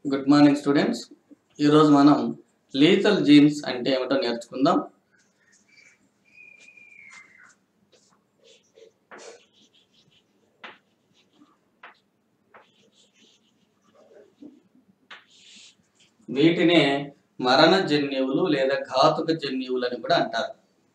good morning students ఈరోజు మనం lethal jeans అంటే ఏమిటో నేర్చుకుందాం వీటినే మరణ జన్యువులు లేదా ఘాతుక జన్యువులు అని కూడా అంటారు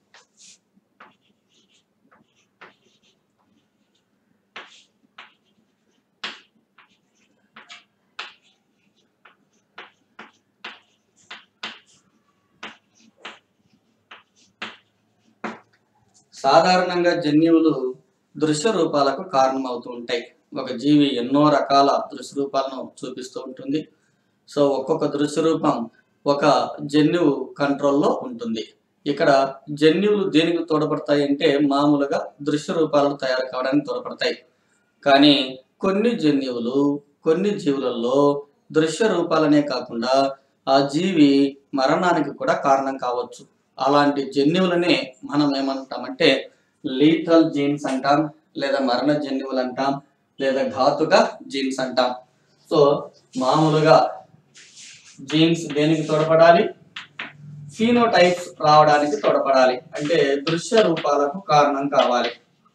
సాధారణంగా జన్యువులు దృశ్య రూపాలకు కారణమవుతూ ఉంటాయి ఒక జీవి ఎన్నో రకాల దృశ్య రూపాలను చూపిస్తూ ఉంటుంది సో ఒక్కొక్క దృశ్య రూపం ఒక జన్యువు కంట్రోల్లో ఉంటుంది ఇక్కడ జన్యువులు దేనికి తోడ్పడతాయి అంటే మామూలుగా దృశ్య రూపాలను తయారు కావడానికి తోడ్పడతాయి కానీ కొన్ని జన్యువులు కొన్ని జీవులలో దృశ్య రూపాలనే కాకుండా ఆ జీవి మరణానికి కూడా కారణం కావచ్చు అలాంటి జన్యువులనే మనం ఏమంటామంటే లీథల్ జీన్స్ అంటాం లేదా మరణ జన్యువులు అంటాం లేదా ఘాతుక జీన్స్ అంటాం సో మామూలుగా జీన్స్ దేనికి తోడ్పడాలి ఫీనోటైప్స్ రావడానికి తోడ్పడాలి అంటే దృశ్య రూపాలకు కారణం కావాలి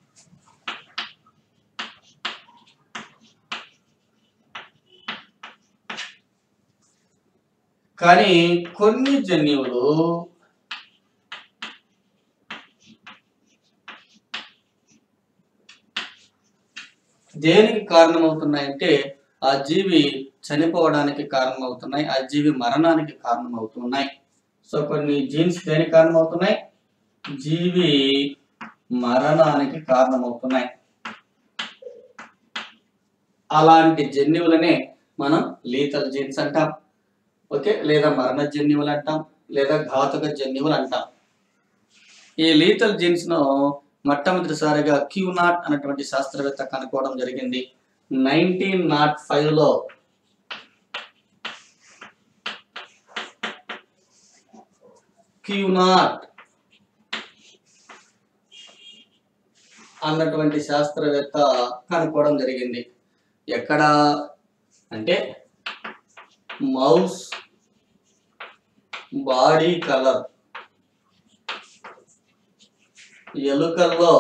కానీ కొన్ని జన్యువులు దేనికి కారణమవుతున్నాయంటే ఆ జీవి చనిపోవడానికి కారణమవుతున్నాయి ఆ జీవి మరణానికి కారణమవుతున్నాయి సో కొన్ని జీన్స్ దేనికి కారణమవుతున్నాయి జీవి మరణానికి కారణమవుతున్నాయి అలాంటి జన్యువులనే మనం లీతల్ జీన్స్ అంటాం ఓకే లేదా మరణ జన్యువులు అంటాం లేదా ఘాతుక జన్యువులు అంటాం ఈ లీతల్ జీన్స్ ను మొట్టమొదటిసారిగా క్యూ నాట్ అనేటువంటి శాస్త్రవేత్త కనుక్కోవడం జరిగింది నైన్టీన్ నాట్ ఫైవ్ లో క్యూ నాట్ అన్నటువంటి శాస్త్రవేత్త కనుక్కోవడం జరిగింది ఎక్కడ అంటే మౌస్ బాడీ కలర్ ఎలుకల్లో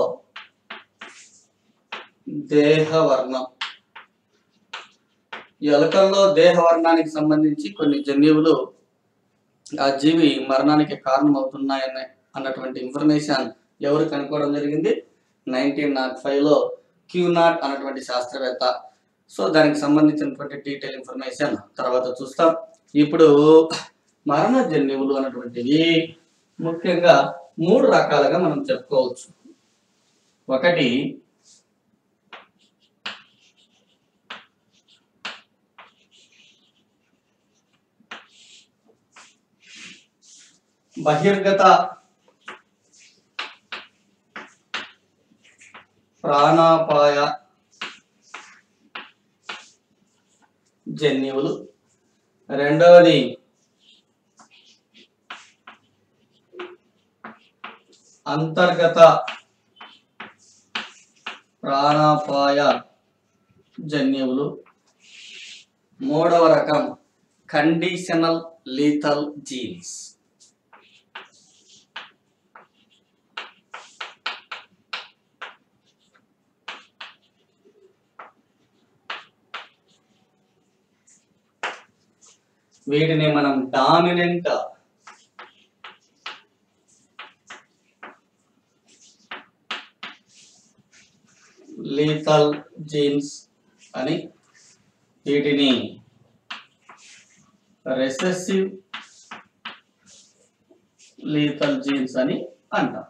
దేహవర్ణం ఎలుకల్లో దేహవర్ణానికి సంబంధించి కొన్ని జన్యువులు ఆ జీవి మరణానికి కారణమవుతున్నాయని అన్నటువంటి ఇన్ఫర్మేషన్ ఎవరు కనుక్కోవడం జరిగింది నైన్టీన్ నాట్ ఫైవ్లో క్యూ నాట్ అన్నటువంటి శాస్త్రవేత్త సో దానికి సంబంధించినటువంటి డీటెయిల్ ఇన్ఫర్మేషన్ తర్వాత చూస్తాం ఇప్పుడు మరణ జన్యువులు అన్నటువంటివి ముఖ్యంగా మూడు రకాలుగా మనం చెప్పుకోవచ్చు ఒకటి బహిర్గత ప్రాణాపాయ జన్యువులు రెండవది అంతర్గత ప్రాణాపాయ జన్యువులు మూడవ రకం కండిషనల్ లీథల్ జీన్స్ వీటిని మనం డామినెంట్ లీథల్ జీన్స్ అని వీటిని రెసెసివ్ లీథల్ జీన్స్ అని అంటాం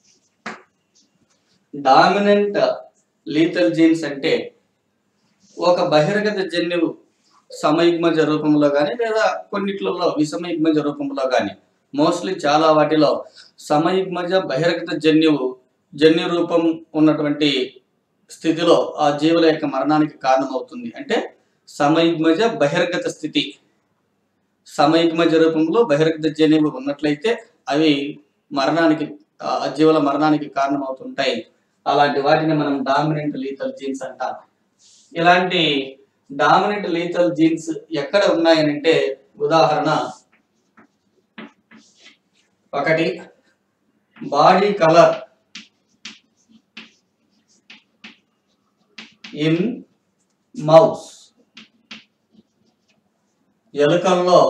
డామినెంట్ లీథల్ జీన్స్ అంటే ఒక బహిర్గత జన్యువు సమయుగ్మజ రూపంలో కానీ లేదా కొన్నిట్లలో విషమయుగ్మజ రూపంలో కానీ మోస్ట్లీ చాలా వాటిలో సమయుగ్మజ బహిర్గత జన్యువు జన్యు రూపం ఉన్నటువంటి స్థితిలో ఆ జీవుల యొక్క మరణానికి కారణమవుతుంది అంటే సమయుగ్మజ బహిర్గత స్థితి సమయుగ్మజ రూపంలో బహిర్గత జన్యువు ఉన్నట్లయితే అవి మరణానికి ఆ జీవుల మరణానికి కారణమవుతుంటాయి అలాంటి వాటిని మనం డామినెంట్ లీథల్ జీన్స్ అంటాం ఇలాంటి డామినెంట్ లీథల్ జీన్స్ ఎక్కడ ఉన్నాయనంటే ఉదాహరణ ఒకటి బాడీ కలర్ ఇన్ మౌస్ ఎలుకల్లో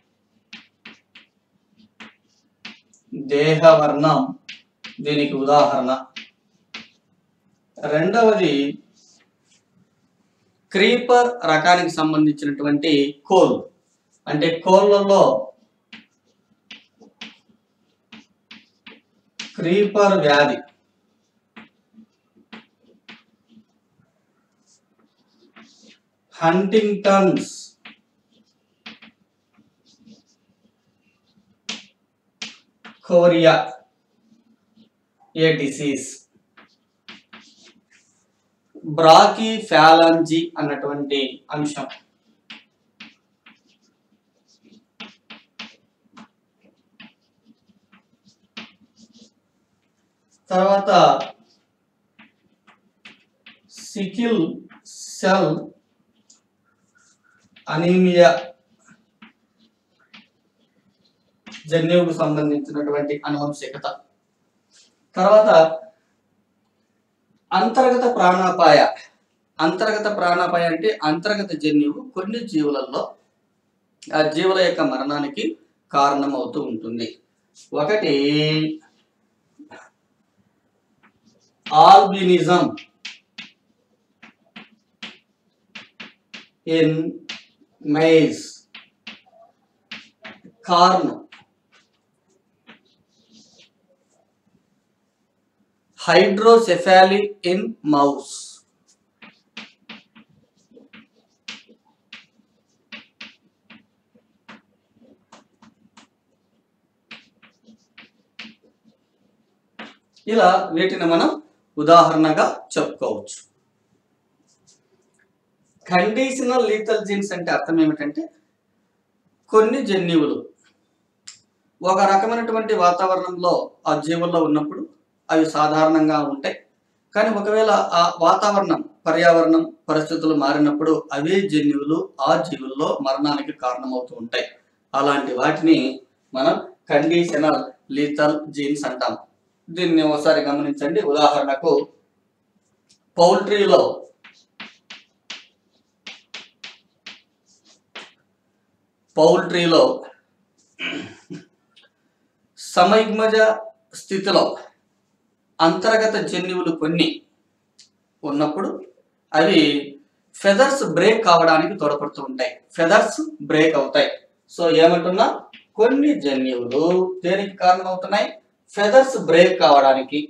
దేహవర్ణం దీనికి ఉదాహరణ రెండవది క్రీపర్ రకానికి సంబంధించినటువంటి కోల్ అంటే కోళ్ళలో క్రీపర్ వ్యాధి Huntington's chorea a disease brachyphalangy అన్నటువంటి అంశం తర్వాత సికిల్ సెల్ అనీమియా జన్యువుకు సంబంధించినటువంటి అనువంశికత తర్వాత అంతర్గత ప్రాణాపాయ అంతర్గత ప్రాణాపాయ అంటే అంతర్గత జన్యువు కొన్ని జీవులలో ఆ జీవుల యొక్క మరణానికి కారణమవుతూ ఉంటుంది ఒకటి albinism in mice corn hydrocephaly in mouse ఇలా వీటిని మనం ఉదాహరణగా చెప్పుకోవచ్చు కండిషనల్ లీథల్ జీన్స్ అంటే అర్థం ఏమిటంటే కొన్ని జన్యువులు ఒక రకమైనటువంటి వాతావరణంలో ఆ జీవుల్లో ఉన్నప్పుడు అవి సాధారణంగా ఉంటాయి కానీ ఒకవేళ ఆ వాతావరణం పర్యావరణం పరిస్థితులు మారినప్పుడు అవే జన్యువులు ఆ జీవుల్లో మరణానికి కారణమవుతూ ఉంటాయి అలాంటి వాటిని మనం కండిషనల్ లీథల్ జీన్స్ అంటాం దీన్ని ఒకసారి గమనించండి ఉదాహరణకు పౌల్ట్రీలో పౌల్ట్రీలో సమైగ్మజ స్థితిలో అంతర్గత జన్యువులు కొన్ని ఉన్నప్పుడు అవి ఫెదర్స్ బ్రేక్ కావడానికి తోడ్పడుతూ ఉంటాయి ఫెదర్స్ బ్రేక్ అవుతాయి సో ఏమంటున్నా కొన్ని జన్యువులు దేనికి కారణమవుతున్నాయి ఫెదర్స్ బ్రేక్ కావడానికి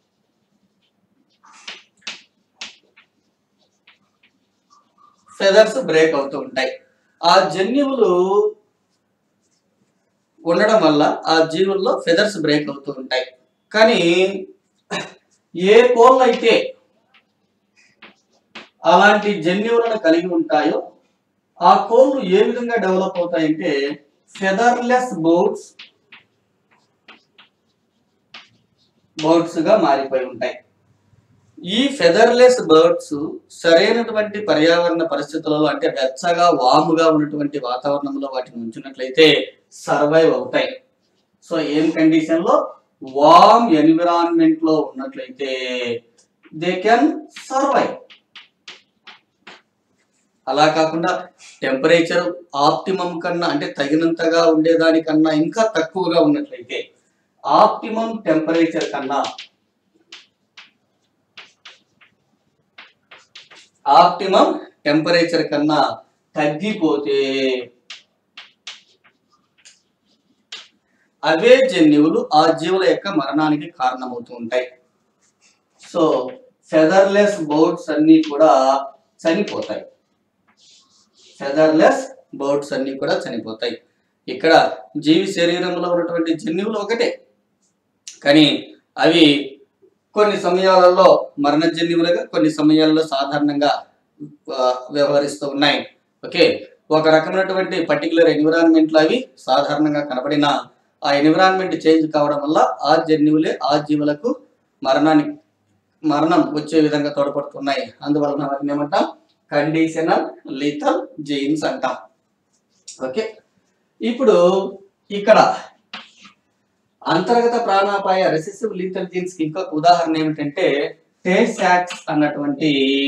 ఫెదర్స్ బ్రేక్ అవుతూ ఉంటాయి ఆ జన్యువులు ఉండడం వల్ల ఆ జీవుల్లో ఫెదర్స్ బ్రేక్ అవుతూ ఉంటాయి కానీ ఏ కోళ్ళు అయితే అలాంటి జన్యువులను కలిగి ఉంటాయో ఆ కోళ్ళు ఏ విధంగా డెవలప్ అవుతాయంటే ఫెదర్లెస్ బోట్స్ బర్డ్స్ గా మారిపోయి ఉంటాయి ఈ ఫెదర్లెస్ బర్డ్స్ సరైనటువంటి పర్యావరణ పరిస్థితులలో అంటే వెచ్చగా వాముగా ఉన్నటువంటి వాతావరణంలో వాటిని ఉంచినట్లయితే సర్వైవ్ అవుతాయి సో ఏం కండిషన్ లో వామ్ ఎన్విరాన్మెంట్ లో ఉన్నట్లయితే దే కెన్ సర్వైవ్ అలా కాకుండా టెంపరేచర్ ఆప్టిమం కన్నా అంటే తగినంతగా ఉండేదానికన్నా ఇంకా తక్కువగా ఉన్నట్లయితే ఆప్టిమం టెంపరేచర్ కన్నా ఆప్టిమం టెంపరేచర్ కన్నా తగ్గిపోతే అవే జన్యువులు ఆ జీవుల యొక్క మరణానికి కారణమవుతూ ఉంటాయి సో ఫెదర్లెస్ బర్డ్స్ అన్ని కూడా చనిపోతాయి ఫెదర్లెస్ బర్డ్స్ అన్ని కూడా చనిపోతాయి ఇక్కడ జీవి శరీరంలో ఉన్నటువంటి జన్యువులు ఒకటే కానీ అవి కొన్ని సమయాలలో మరణ జన్యువులుగా కొన్ని సమయాల్లో సాధారణంగా ఆ, వ్యవహరిస్తూ ఉన్నాయి ఓకే ఒక రకమైనటువంటి పర్టికులర్ ఎన్విరాన్మెంట్ లో అవి సాధారణంగా కనబడిన ఆ ఎన్విరాన్మెంట్ చేంజ్ కావడం వల్ల ఆ జన్యువులే ఆ జీవులకు మరణానికి మరణం వచ్చే విధంగా తోడ్పడుతున్నాయి అందువలన వాటిని ఏమంటాం కండిషనల్ లీథల్ జీన్స్ అంటాం ఓకే ఇప్పుడు ఇక్కడ అంతర్గత ప్రాణాపాయ రెసెసివ్ లీథల్ జీన్స్ కి ఇంకొక ఉదాహరణ ఏమిటంటే టేసాక్స్ అన్నటువంటి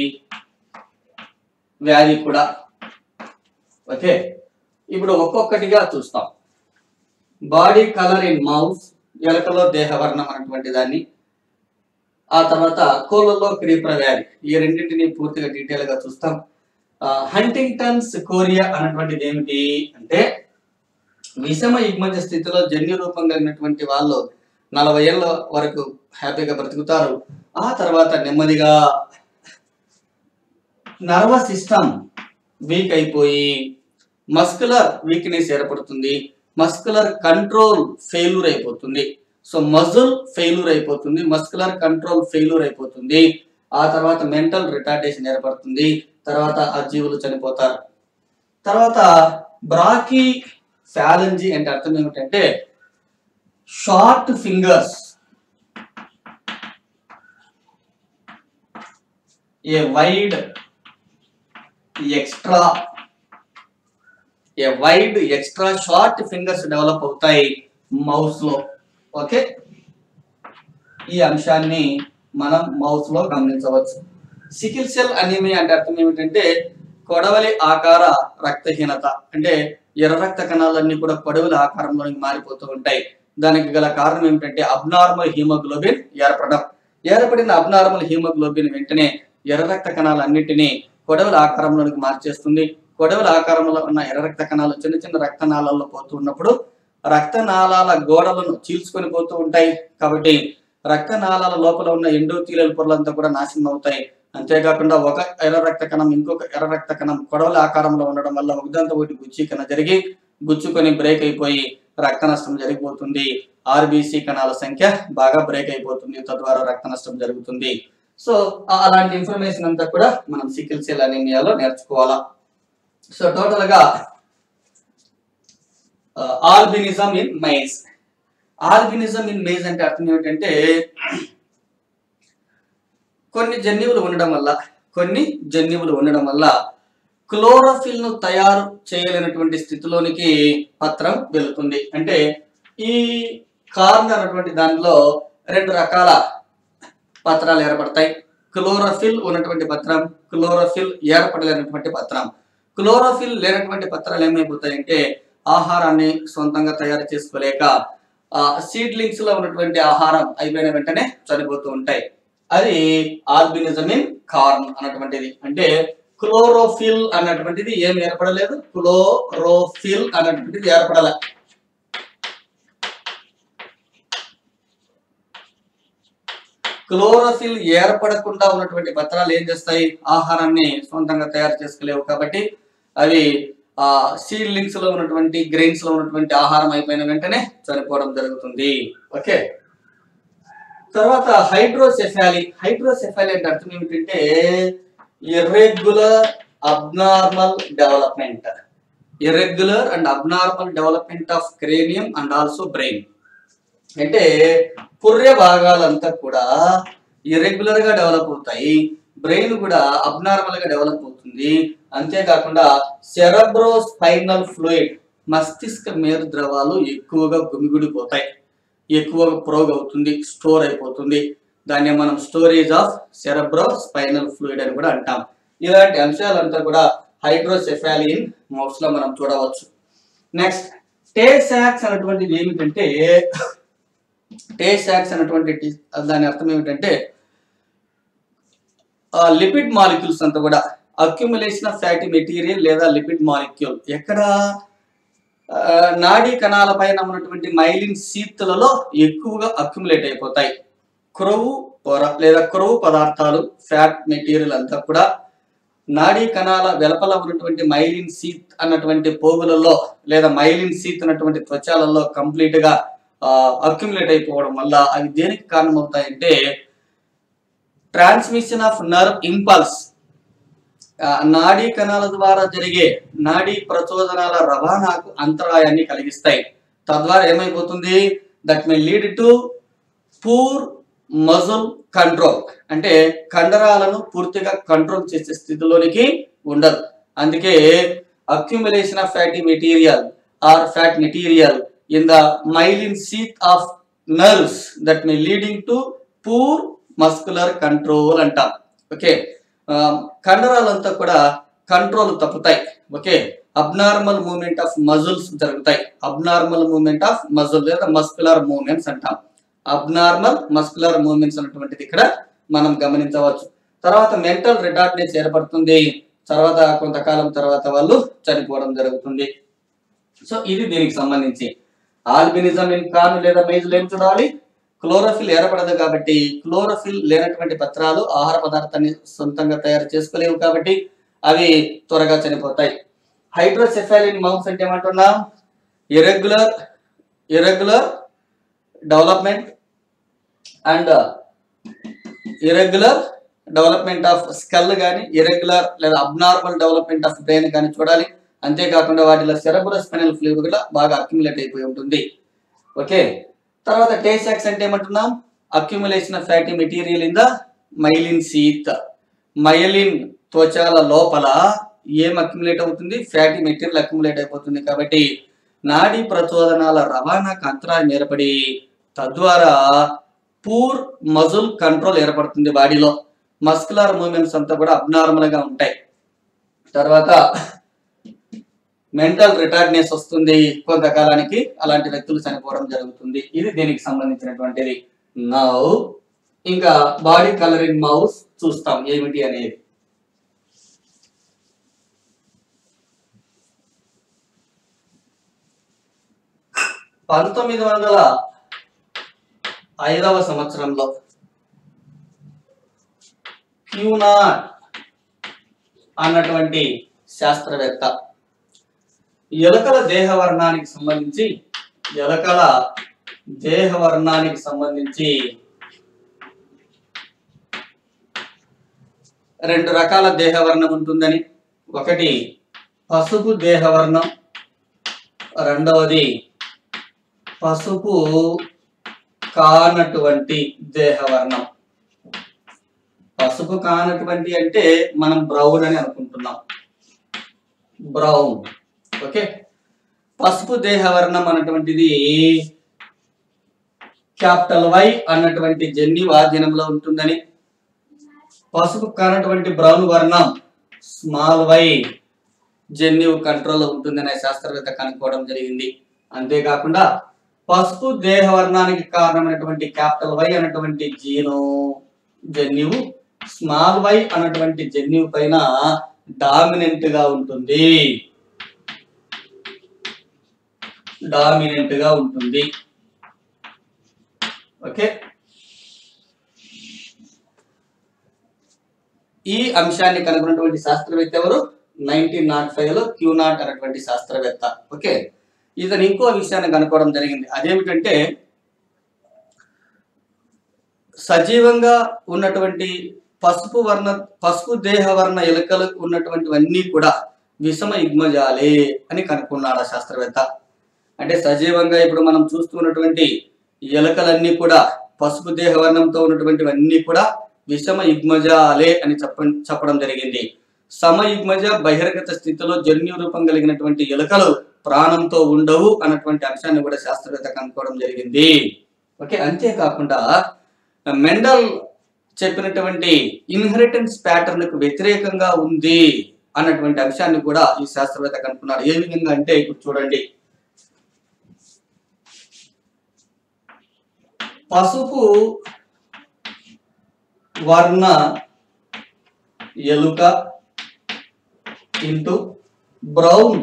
వ్యాధి కూడా ఓకే ఇప్పుడు ఒక్కొక్కటిగా చూస్తాం బాడీ కలర్ ఇన్ మౌస్ ఎలకలో దేహవర్ణం అన్నటువంటి దాన్ని ఆ తర్వాత కోళ్ళలో క్రీపర వ్యాధి ఈ రెండింటిని పూర్తిగా డీటెయిల్ గా చూస్తాం హంటింగ్టన్స్ కోరియా అన్నటువంటిది ఏమిటి అంటే విషమ యుగ్మజ స్థితిలో జన్యు రూపం కలిగినటువంటి వాళ్ళు నలభై ఏళ్ళ వరకు హ్యాపీగా బ్రతుకుతారు ఆ తర్వాత నెమ్మదిగా నర్వస్ సిస్టమ్ వీక్ అయిపోయి మస్కులర్ వీక్నెస్ ఏర్పడుతుంది మస్కులర్ కంట్రోల్ ఫెయిల్యూర్ అయిపోతుంది సో మజిల్ ఫెయిల్యూర్ అయిపోతుంది మస్కులర్ కంట్రోల్ ఫెయిల్యూర్ అయిపోతుంది ఆ తర్వాత మెంటల్ రిటార్డేషన్ ఏర్పడుతుంది తర్వాత ఆ జీవులు చనిపోతారు తర్వాత బ్రాకీ ఫ్యాలంజీ అంటే అర్థం ఏమిటంటే short fingers a wide extra a wide extra short fingers develop అవుతాయి మౌస్ లో ఓకే ఈ అంశాన్ని మనం మౌస్ లో గమనించవచ్చు సికిల్ సెల్ అనీమియా అంటే అర్థం ఏమిటంటే కొడవలి ఆకార రక్తహీనత అంటే ఎర్ర రక్త కణాలన్నీ కూడా కొడవలి ఆకారంలోనికి మారిపోతూ ఉంటాయి దానికి గల కారణం ఏమిటంటే అబ్నార్మల్ హీమోగ్లోబిన్ ఏర్పడడం ఏర్పడిన అబ్నార్మల్ హీమోగ్లోబిన్ వెంటనే ఎర్ర రక్త కణాలన్నింటినీ కొడవలి ఆకారంలోనికి మార్చేస్తుంది కొడవలి ఆకారంలో ఉన్న ఎర్ర రక్త కణాలు చిన్న చిన్న రక్తనాళాల్లో పోతూ ఉన్నప్పుడు రక్తనాళాల గోడలను చీల్చుకొని పోతూ ఉంటాయి కాబట్టి రక్తనాళాల లోపల ఉన్న ఎండోథీలియల్ పొరలంతా కూడా నాశనం అవుతాయి అంతేకాకుండా ఒక ఎర్ర రక్త కణం ఇంకొక ఎర్ర రక్త కణం కొడవల ఆకారంలో ఉండడం వల్ల ఒకదాంతో ఒకటి గుచ్చీకరణ జరిగి గుచ్చుకొని బ్రేక్ అయిపోయి రక్త నష్టం జరిగిపోతుంది ఆర్బీసీ కణాల సంఖ్య బాగా బ్రేక్ అయిపోతుంది తద్వారా రక్త నష్టం జరుగుతుంది సో ఆ- అలాంటి ఇన్ఫర్మేషన్ అంతా కూడా మనం సికిల్ సెల్ అనీమియాలో నేర్చుకోవాలా సో టోటల్ గా albinism in mice albinism in mice అంటే అర్థం ఏమిటంటే కొన్ని జన్యువులు ఉండడం వల్ల కొన్ని జన్యువులు ఉండడం వల్ల క్లోరోఫిల్ ను తయారు చేయలేనటువంటి స్థితిలోనికి పత్రం వెళుతుంది అంటే ఈ కార్న్ అన్నటువంటి దానిలో రెండు రకాల పత్రాలు ఏర్పడతాయి క్లోరోఫిల్ ఉన్నటువంటి పత్రం క్లోరోఫిల్ ఏర్పడలేనటువంటి పత్రం క్లోరోఫిల్ లేనటువంటి పత్రాలు ఏమైపోతాయంటే ఆహారాన్ని సొంతంగా తయారు చేసుకోలేక సీడ్లింగ్స్ లో ఉన్నటువంటి ఆహారం అయిపోయిన వెంటనే చనిపోతూ ఉంటాయి అది ఆల్బినిజం ఇన్ కార్న్ అన్నటువంటిది అంటే క్లోరోఫిల్ అన్నటువంటిది ఏం ఏర్పడలేదు క్లోరోఫిల్ అన్నటువంటిది ఏర్పడలే క్లోరోఫిల్ ఏర్పడకుండా ఉన్నటువంటి పత్రాలు ఏం చేస్తాయి ఆహారాన్ని సొంతంగా తయారు చేసుకోలేవు కాబట్టి అవి ఆ సీడ్లింగ్స్ లో ఉన్నటువంటి గ్రెయిన్స్ లో ఉన్నటువంటి ఆహారం అయిపోయిన వెంటనే చనిపోవడం జరుగుతుంది ఓకే తర్వాత హైడ్రోసెఫాలి హైడ్రోసెఫాలి అంటే అర్థం ఏమిటంటే irregular abnormal development irregular and abnormal development of cranium and also brain అంటే పుర్రె భాగాలంతా కూడా ఇర్రెగ్యులర్ గా డెవలప్ అవుతాయి బ్రెయిన్ కూడా అబ్నార్మల్ గా డెవలప్ అవుతుంది అంతేకాకుండా సెరబ్రో స్పైనల్ ఫ్లూయిడ్ మస్తిష్క మేరు ద్రవాలు ఎక్కువగా గుమిగుడిపోతాయి ఎక్కువగా ప్రోగ్ అవుతుంది స్టోర్ అయిపోతుంది దాన్ని మనం storage of cerebrospinal fluid అని కూడా అంటాం ఇలాంటి అంశాలంతా కూడా హైడ్రోసెఫాలిన్ మౌస్ లో మనం చూడవచ్చు నెక్స్ట్ టేసాక్స్ అనేటువంటిది ఏమిటంటే టేసాక్స్ అనేటువంటి టి- దాని అర్థం ఏమిటంటే లిపిడ్ మాలిక్యూల్స్ అంతా కూడా అక్యుములేషన్ ఆఫ్ ఫ్యాటీ మెటీరియల్ లేదా లిపిడ్ మాలిక్యూల్ ఎక్కడ ఆ, నాడీ కణాల పైన ఉన్నటువంటి మైలిన్ సీత్లలో ఎక్కువగా అక్యుములేట్ అయిపోతాయి క్రొవ్వు పొర లేదా క్రొవ్వు పదార్థాలు ఫ్యాట్ మెటీరియల్ అంతా కూడా నాడీ కణాల వెలుపల ఉన్నటువంటి మైలిన్ సీత్ అన్నటువంటి పోగులలో లేదా మైలిన్ సీత్ అన్నటువంటి త్వచాలలో కంప్లీట్ గా అక్యుములేట్ అయిపోవడం వల్ల అవి దేనికి కారణమవుతాయంటే ట్రాన్స్మిషన్ ఆఫ్ నర్వ్ ఇంపల్స్ నాడీ కణాల ద్వారా జరిగే నాడీ ప్రచోదనాల రవాణాకు అంతరాయాన్ని కలిగిస్తాయి తద్వారా ఏమైపోతుంది that may lead to poor muscle control అంటే కండరాలను పూర్తిగా కంట్రోల్ చేసే స్థితిలోనికి ఉండదు అందుకే accumulation of fatty material or fat material in the myelin sheath of nerves that may leading to poor muscular control అంటాం ఓకే కండరాలంతా కూడా కంట్రోల్ తప్పుతాయి okay abnormal movement of muscles జరుగుతాయి అబ్నార్మల్ మూమెంట్ ఆఫ్ మజిల్ లేదా muscular movements అంటాం abnormal muscular movements అన్నటువంటిది ఇక్కడ మనం గమనించవచ్చు తర్వాత మెంటల్ రిటార్డ్నెస్ ఏర్పడుతుంది తర్వాత కొంతకాలం తర్వాత వాళ్ళు చనిపోవడం జరుగుతుంది సో ఇది దీనికి సంబంధించి ఆల్బినిజం ఇన్ కాను లేదా మేజులు ఏం చూడాలి క్లోరోఫిల్ ఏర్పడదు కాబట్టి క్లోరోఫిల్ లేనటువంటి పత్రాలు ఆహార పదార్థాన్ని సొంతంగా తయారు చేసుకోలేవు కాబట్టి అవి త్వరగా చనిపోతాయి హైడ్రోసెఫాలిన్ మౌస్ అంటే ఏమంటున్నాం irregular irregular development and irregular development of skull కానీ ఇరెగ్యులర్ లేదా అబ్నార్మల్ డెవలప్మెంట్ ఆఫ్ బ్రెయిన్ కానీ చూడాలి అంతేకాకుండా వాటిలో సెరబులర్ స్పెనల్ ఫ్లూయిడ్ కూడా బాగా అక్యుములేట్ అయిపోయి ఉంటుంది ఓకే తర్వాత టేసాక్స్ అంటే ఏమంటున్నాం accumulation of fatty material in the myelin sheath myelin త్వచాల లోపల ఏం అక్యుములేట్ అవుతుంది ఫ్యాటీ మెటీరియల్ అక్యుములేట్ అయిపోతుంది కాబట్టి నాడీ ప్రచోదనాల రవాణాకు అంతరాయం ఏర్పడి తద్వారా పూర్ మజుల్ కంట్రోల్ ఏర్పడుతుంది బాడీలో మస్కులర్ మూమెంట్స్ అంతా కూడా అబ్నార్మల్ గా ఉంటాయి తర్వాత మెంటల్ రిటార్డ్నెస్ వస్తుంది కొంతకాలానికి అలాంటి వ్యక్తులు చనిపోవడం జరుగుతుంది ఇది దీనికి సంబంధించినటువంటిది నౌ ఇంకా బాడీ కలరింగ్ మౌస్ చూస్తాం ఏమిటి అనేది పంతొమ్మిది వందల ఐదవ సంవత్సరంలో క్యూనార్ అన్నటువంటి శాస్త్రవేత్త ఎలుకల దేహవర్ణానికి సంబంధించి ఎలుకల దేహవర్ణానికి సంబంధించి రెండు రకాల దేహవర్ణం ఉంటుందని ఒకటి పసుపు దేహవర్ణం రెండవది పసుపు కానటువంటి దేహవర్ణం పసుపు కానటువంటి అంటే మనం బ్రౌన్ అని అనుకుంటున్నాం బ్రౌన్ ఓకే పసుపు దేహవర్ణం అన్నటువంటిది క్యాపిటల్ వై అన్నటువంటి జన్యు ఆధీనంలో ఉంటుందని పసుపు కానటువంటి బ్రౌన్ వర్ణం స్మాల్ వై జన్యువు కంట్రోల్లో ఉంటుందనే శాస్త్రవేత్త కనుక్కోవడం జరిగింది అంతేకాకుండా పసుపు దేహవర్ణానికి కారణమైనటువంటి క్యాపిటల్ వై అన్నటువంటి జీను జన్యువు స్మాల్ వై అన్నటువంటి జన్యువు పైన డామినెంట్ గా ఉంటుంది డామినెంట్ గా ఉంటుంది ఓకే ఈ అంశాన్ని కనుగొన్నటువంటి శాస్త్రవేత్త ఎవరు నైన్టీన్ నాట్ ఫైవ్ లో క్యూ నాట్ అనేటువంటి శాస్త్రవేత్త ఓకే ఇతను ఇంకో విషయాన్ని కనుక్కోవడం జరిగింది అదేమిటంటే సజీవంగా ఉన్నటువంటి పసుపు వర్ణ పసుపు దేహ వర్ణ ఎలుకలు ఉన్నటువంటివన్నీ కూడా విషమ యుగ్మజాలే అని కనుక్కున్నాడు ఆ శాస్త్రవేత్త అంటే సజీవంగా ఇప్పుడు మనం చూస్తున్నటువంటి ఎలుకలన్నీ కూడా పసుపు దేహ వర్ణంతో ఉన్నటువంటివన్నీ కూడా విషమ యుగ్మజాలే అని చెప్ప చెప్పడం జరిగింది సమయుగ్మజ బహిర్గత స్థితిలో జన్యు రూపం కలిగినటువంటి ఎలుకలు ప్రాణంతో ఉండవు అన్నటువంటి అంశాన్ని కూడా శాస్త్రవేత్త కనుక్కోవడం జరిగింది ఓకే అంతేకాకుండా మెండల్ చెప్పినటువంటి ఇన్హెరిటెన్స్ ప్యాటర్న్ కు వ్యతిరేకంగా ఉంది అన్నటువంటి అంశాన్ని కూడా ఈ శాస్త్రవేత్త కనుక్కున్నారు ఏ విధంగా అంటే ఇప్పుడు చూడండి పసుపు వర్ణ ఎలుక ఇంటూ బ్రౌన్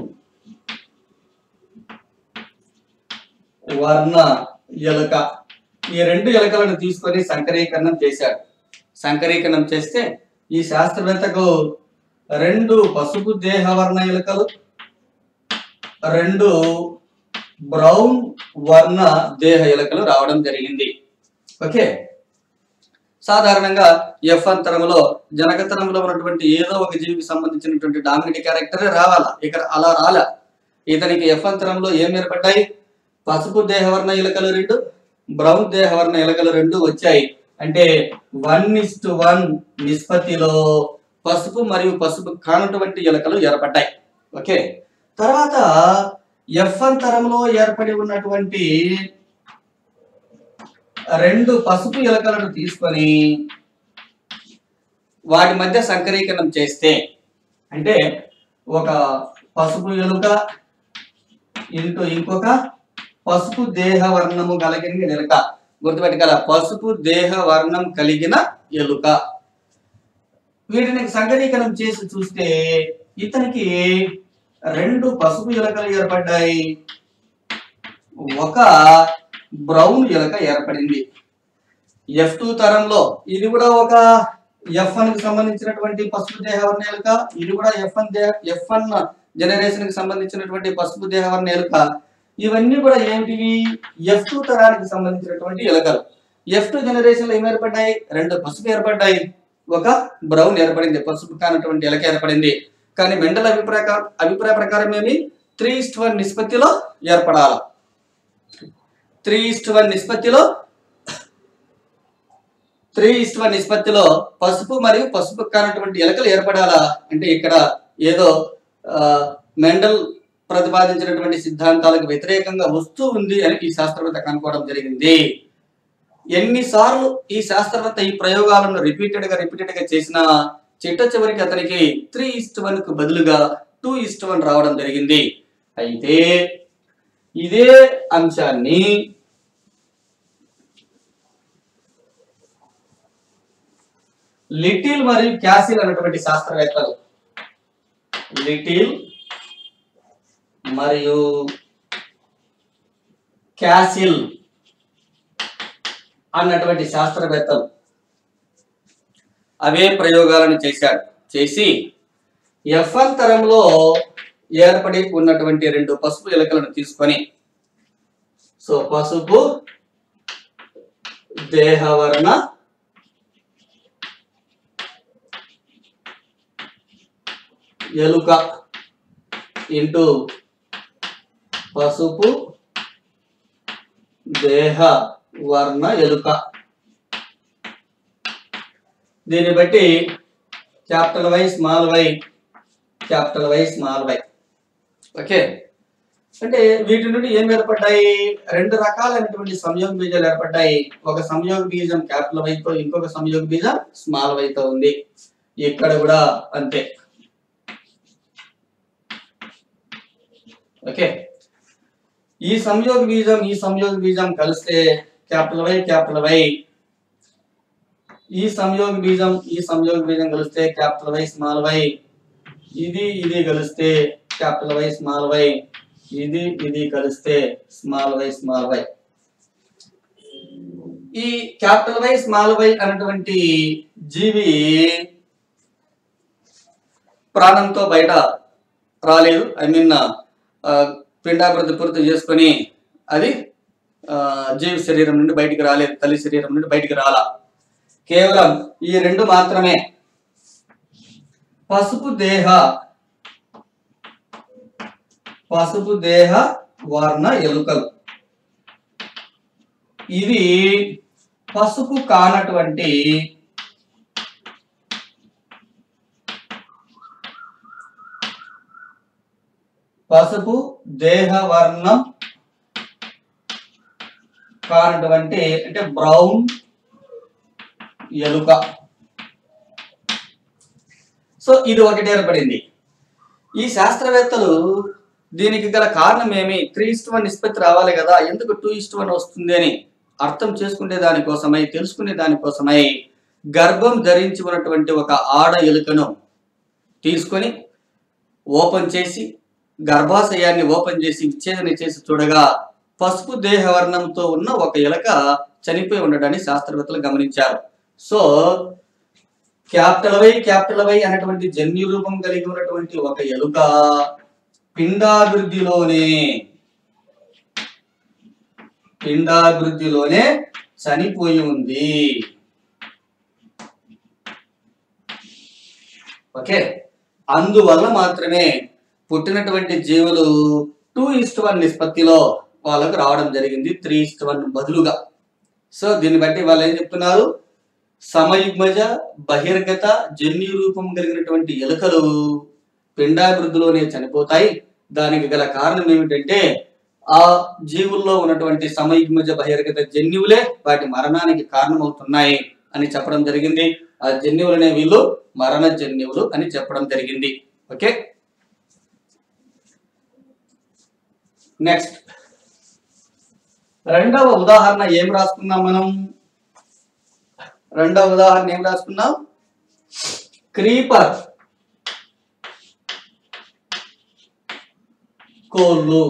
వర్ణ ఎలుక ఈ రెండు ఎలుకలను తీసుకొని సంకరీకరణం చేశాడు సంకరీకరణం చేస్తే ఈ శాస్త్రవేత్తకు రెండు పసుపు దేహవర్ణ ఎలుకలు రెండు బ్రౌన్ వర్ణ దేహ ఎలుకలు రావడం జరిగింది ఓకే సాధారణంగా ఎఫ్ అంతరంలో జనకతరంలో ఉన్నటువంటి ఏదో ఒక జీవికి సంబంధించినటువంటి డామినెంట్ క్యారెక్టరే రావాలా ఇక్కడ అలా రాలా ఇతనికి ఎఫ్ అంతరంలో ఏం ఏర్పడ్డాయి పసుపు దేహవర్ణ ఎలుకలు రెండు బ్రౌన్ దేహవర్ణ ఎలుకలు రెండు వచ్చాయి అంటే వన్ ఇస్ వన్ నిష్పత్తిలో పసుపు మరియు పసుపు కానటువంటి ఎలుకలు ఏర్పడ్డాయి ఓకే తర్వాత ఎఫ్ వన్ తరంలో ఏర్పడి ఉన్నటువంటి రెండు పసుపు ఎలుకలను తీసుకొని వాటి మధ్య సంకరీకరణం చేస్తే అంటే ఒక పసుపు ఎలుక ఇంటూ ఇంకొక పసుపు దేహ వర్ణము కలిగిన ఎలుక గుర్తుపెట్టుకోవాలి పసుపు దేహ వర్ణం కలిగిన ఎలుక వీటిని సంకరీకరణం చేసి చూస్తే ఇతనికి రెండు పసుపు ఎలుకలు ఏర్పడ్డాయి ఒక బ్రౌన్ ఎలుక ఏర్పడింది ఎఫ్ టూ తరంలో ఇది కూడా ఒక ఎఫ్ వన్ కి సంబంధించినటువంటి పసుపు దేహవర్ణ ఎలుక ఇది కూడా ఎఫ్ వన్ దేహ ఎఫ్ వన్ జనరేషన్ కి సంబంధించినటువంటి పసుపు దేహవర్ణ ఎలుక ఇవన్నీ కూడా ఏమిటివి ఎఫ్ టూ తరానికి సంబంధించినటువంటి ఎలుకలు ఎఫ్ టూ జనరేషన్ లో ఏం ఏర్పడ్డాయి రెండు పసుపు ఏర్పడ్డాయి ఒక బ్రౌన్ ఏర్పడింది పసుపు కానటువంటి ఎలక ఏర్పడింది కానీ మెండల్ అభిప్రాయ అభిప్రాయ ప్రకారం ఏమి త్రీ ఇస్ట్ వన్ నిష్పత్తిలో ఏర్పడాలి త్రీ ఇస్ట్ వన్ నిష్పత్తిలో త్రీ ఇస్ట్ వన్ నిష్పత్తిలో పసుపు మరియు పసుపు కానటువంటి ఎలకలు ఏర్పడాలా అంటే ఇక్కడ ఏదో ఆ, మెండల్ ప్రతిపాదించినటువంటి సిద్ధాంతాలకు వ్యతిరేకంగా వస్తూ ఉంది అని ఈ శాస్త్రవేత్త కనుక్కోవడం జరిగింది ఎన్నిసార్లు ఈ శాస్త్రవేత్త ఈ ప్రయోగాలను రిపీటెడ్ గా రిపీటెడ్ గా చేసిన చిట్ట చివరికి అతనికి త్రీ ఇస్ట్ వన్ కు బదులుగా టూ ఇస్ట్ వన్ రావడం జరిగింది అయితే ఇదే అంశాన్ని లిటిల్ మరియు క్యాసిల్ అనేటువంటి శాస్త్రవేత్తలు లిటిల్ మరియు క్యాసిల్ అన్నటువంటి శాస్త్రవేత్తలు అవే ప్రయోగాలను చేశాడు చేసి ఎఫ్ వన్ తరంలో ఏర్పడి ఉన్నటువంటి రెండు పసుపు ఎలుకలను తీసుకొని సో పసుపు దేహవర్ణ ఎలుక ఇంటూ పసుపు దేహ వర్ణ ఎలుక దీన్ని బట్టి capital Y small Y capital Y small Y okay అంటే వీటి నుండి ఏం ఏర్పడ్డాయి రెండు రకాలైనటువంటి సంయోగ బీజాలు ఏర్పడ్డాయి ఒక సంయోగ బీజం క్యాపిటల్ వైతో ఇంకొక సంయోగ బీజం స్మాల్ వైతో ఉంది ఇక్కడ కూడా అంతే ఓకే ఈ సంయోగ బీజం ఈ సంయోగ బీజం కలిస్తే క్యాపిటల్ వై క్యాపిటల్ వై ఈ సంయోగ బీజం ఈ సంయోగ బీజం కలిస్తే క్యాపిటల్ వై స్మాల్ వై ఇది ఇది కలిస్తే క్యాపిటల్ వై స్మాల్ వై ఇది ఇది కలిస్తే స్మాల్ వై స్మాల్ వై ఈ క్యాపిటల్ వై స్మాల్ వై అనేటువంటి జీవి ప్రాణంతో బయట రాలేదు ఐ మీన్ పిండాభివృద్ధి పూర్తి చేసుకొని అది ఆ, జీవి శరీరం నుండి బయటికి రాలేదు తల్లి శరీరం నుండి బయటికి రాలా కేవలం ఈ రెండు మాత్రమే పసుపు దేహ పసుపు దేహ వర్ణ ఎలుకలు ఇవి పసుపు కానటువంటి పసుపు దేహ వర్ణం కానటువంటి అంటే బ్రౌన్ ఎలుక సో ఇది ఒకటి ఏర్పడింది ఈ శాస్త్రవేత్తలు దీనికి గల కారణం ఏమి త్రీ ఇస్ట్ వన్ నిష్పత్తి రావాలి కదా ఎందుకు టూ ఇస్ట్ వన్ వస్తుంది అని అర్థం చేసుకునే దానికోసమై తెలుసుకునే దానికోసమై గర్భం ధరించి ఉన్నటువంటి ఒక ఆడ ఎలుకను తీసుకొని ఓపెన్ చేసి గర్భాశయాన్ని ఓపెన్ చేసి విచ్ఛేదన చేసి చూడగా పసుపు దేహవర్ణంతో ఉన్న ఒక ఎలక చనిపోయి ఉండడాన్ని శాస్త్రవేత్తలు గమనించారు so capital Y capital Y అనేటువంటి జన్యు రూపం కలిగి ఉన్నటువంటి ఒక ఎలుక పిండాభివృద్ధిలోనే పిండాభివృద్ధిలోనే చనిపోయి ఉంది ఓకే అందువల్ల మాత్రమే పుట్టినటువంటి జీవులు టూ ఇస్ట్ వన్ నిష్పత్తిలో వాళ్ళకు రావడం జరిగింది త్రీ ఇస్ట్ వన్ బదులుగా సో దీన్ని బట్టి వాళ్ళు ఏం చెప్తున్నారు సమయుగ్మజ బహిర్గత జన్యు రూపం కలిగినటువంటి ఎలుకలు పిండాభివృద్ధిలోనే చనిపోతాయి దానికి గల కారణం ఏమిటంటే ఆ జీవుల్లో ఉన్నటువంటి సమయుగ్మజ బహిర్గత జన్యువులే వాటి మరణానికి కారణమవుతున్నాయి అని చెప్పడం జరిగింది ఆ జన్యువులనే వీళ్ళు మరణ జన్యువులు అని చెప్పడం జరిగింది ఓకే నెక్స్ట్ రెండవ ఉదాహరణ ఏం రాసుకున్నాం మనం రెండవ ఉదాహరణ ఏం రాసుకున్నాం క్రీపర్ కోళ్ళు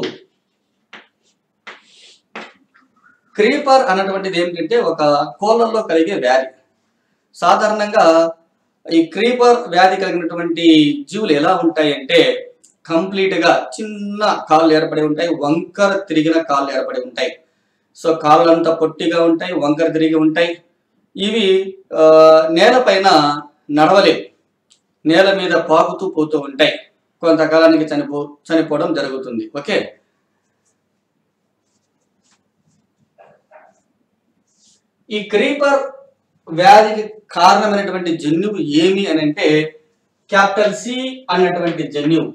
క్రీపర్ అన్నటువంటిది ఏమిటంటే ఒక కోళ్ళల్లో కలిగే వ్యాధి సాధారణంగా ఈ క్రీపర్ వ్యాధి కలిగినటువంటి జీవులు ఎలా ఉంటాయి అంటే కంప్లీట్ గా చిన్న కాళ్ళు ఏర్పడి ఉంటాయి వంకర తిరిగిన కాళ్ళు ఏర్పడి ఉంటాయి సో కాళ్ళంతా పొట్టిగా ఉంటాయి వంకర తిరిగి ఉంటాయి ఇవి ఆ, నేలపైన నడవలేవు నేల మీద పాకుతూ పోతూ ఉంటాయి కొంతకాలానికి చనిపో చనిపోవడం జరుగుతుంది ఓకే ఈ క్రీపర్ వ్యాధికి కారణమైనటువంటి జన్యువు ఏమి అని అంటే క్యాపిటల్ సి అన్నటువంటి జన్యువు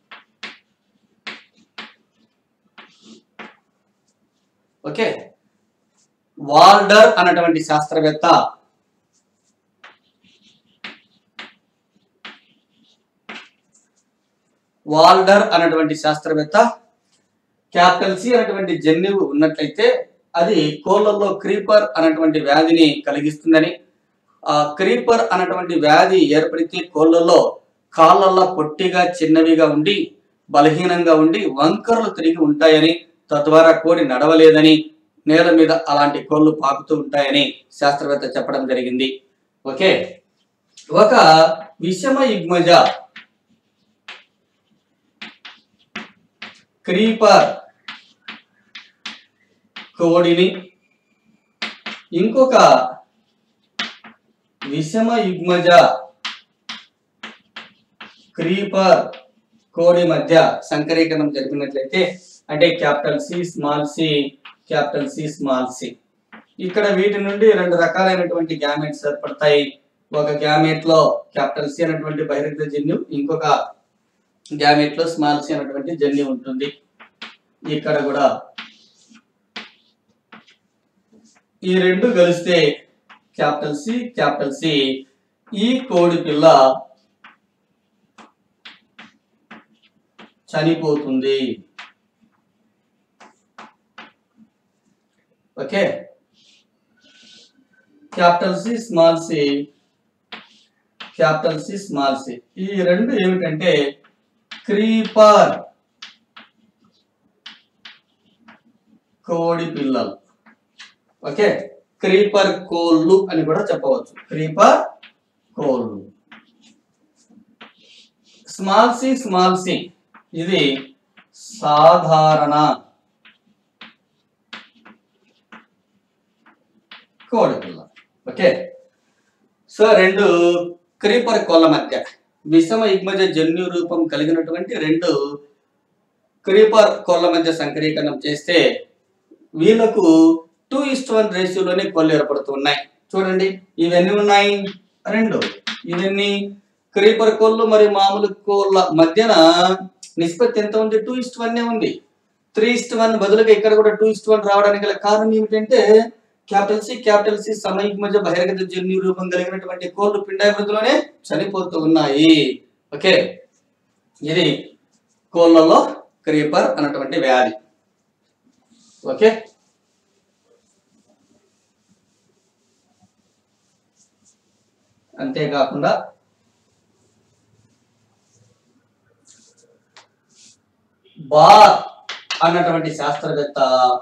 ఓకే వాల్డర్ అన్నటువంటి శాస్త్రవేత్త వాల్డర్ అన్నటువంటి శాస్త్రవేత్త క్యాపిటల్ సి అన్నటువంటి జన్యువు ఉన్నట్లయితే అది కోళ్ళల్లో క్రీపర్ అన్నటువంటి వ్యాధిని కలిగిస్తుందని ఆ క్రీపర్ అన్నటువంటి వ్యాధి ఏర్పడితే కోళ్ళల్లో కాళ్ళల్లో పొట్టిగా చిన్నవిగా ఉండి బలహీనంగా ఉండి వంకరలు తిరిగి ఉంటాయని తద్వారా కోడి నడవలేదని నేల మీద అలాంటి కోళ్ళు పాకుతూ ఉంటాయని శాస్త్రవేత్త చెప్పడం జరిగింది ఓకే ఒక విషమ యుగ్మజ క్రీపర్ కోడిని ఇంకొక విషమ యుగ్మజ క్రీపర్ కోడి మధ్య సంకరీకరణం జరిపినట్లయితే అంటే capital C small C capital C small C ఇక్కడ వీటి నుండి రెండు రకాలైనటువంటి గ్యామెట్స్ ఏర్పడతాయి ఒక గ్యామెట్ లో క్యాపిటల్ సి అనేటువంటి బహిరంగ జన్యు ఇంకొక గ్యామెట్ లో స్మాల్ సి అనేటువంటి జన్యు ఉంటుంది ఇక్కడ కూడా ఈ రెండు కలిస్తే క్యాపిటల్ సి క్యాపిటల్ సి ఈ కోడి పిల్ల చనిపోతుంది okay capital C small C capital C small C ఈ రెండు ఏమిటంటే క్రీపర్ కోడి పిల్లలు ఓకే క్రీపర్ కోళ్ళు అని కూడా చెప్పవచ్చు క్రీపర్ కోళ్ళు స్మాల్ సి స్మాల్ సి ఇది సాధారణ కోడి పిల్ల ఓకే సో రెండు క్రీపర్ కోళ్ళ మధ్య విషమ యుగ్మజ జన్యు రూపం కలిగినటువంటి రెండు క్రీపర్ కోళ్ళ మధ్య సంకరీకరణం చేస్తే వీళ్ళకు టూ ఇస్ట్ వన్ రేషియోలోనే కోళ్ళు ఏర్పడుతున్నాయి చూడండి ఇవన్నీ ఉన్నాయి రెండు ఇవన్నీ క్రీపర్ కోళ్ళు మరియు మామూలు కోళ్ళ మధ్యన నిష్పత్తి ఎంత ఉంది టూ ఇస్ట్ వన్ ఉంది త్రీ ఇస్ట్ వన్ బదులుగా ఇక్కడ కూడా టూ ఇస్ట్ వన్ రావడానికి గల కారణం ఏమిటంటే క్యాపిటల్ సి క్యాపిటల్ సి సమయుగ్మజ బహిర్గత జన్యు రూపం కలిగినటువంటి కోళ్ళు పిండాభివృద్ధిలోనే చనిపోతూ ఉన్నాయి ఓకే ఇది కోళ్ళలో క్రీపర్ అన్నటువంటి వ్యాధి ఓకే అంతేకాకుండా బార్ అన్నటువంటి శాస్త్రవేత్త